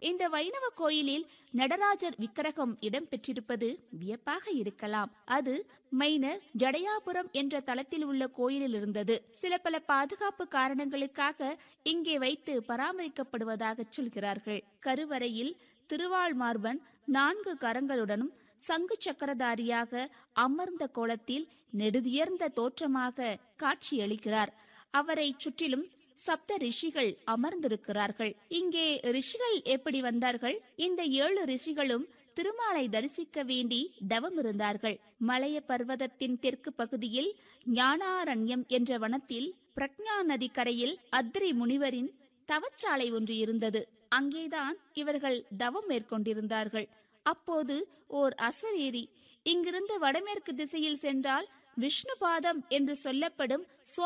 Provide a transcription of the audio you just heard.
இந்த வைணவ கோயிலில் நடராஜர் விக்கிரகம் இடம்பெற்றிருப்பது வியப்பாக இருக்கலாம் அது மைனர் ஜடையாபுரம் என்ற தளத்தில் உள்ள கோயிலில் இருந்தது சில பல பாதுகாப்பு காரணங்களுக்காக இங்கே வைத்து பராமரிக்கப்படுவதாக சொல்கிறார்கள் கருவறையில் திருவாள்மார்பன் நான்கு கரங்களுடனும் சங்கு சக்கரதாரியாக அமர்ந்த கோலத்தில் நெடுதுயர்ந்த தோற்றமாக காட்சியளிக்கிறார் அவரை சுற்றிலும் சப்த ரிஷிகள் அமர்ந்திருக்கிறார்கள் இங்கே ரிஷிகள் எப்படி வந்தார்கள் இந்த ஏழு ரிஷிகளும் திருமாலை தரிசிக்க வேண்டி தவம் இருந்தார்கள் மலைய பர்வதத்தின் தெற்கு பகுதியில் ஞானாரண்யம் என்ற வனத்தில் பிரக்ஞா நதி கரையில் அத்ரி முனிவரின் தவச்சாலை ஒன்று இருந்தது அங்கேதான் இவர்கள் தவம் மேற்கொண்டிருந்தார்கள் அப்போது ஓர் அசரேரி இங்கிருந்து வடமேற்கு திசையில் சென்றால் விஷ்ணுபாதம் என்று சொல்லப்படும்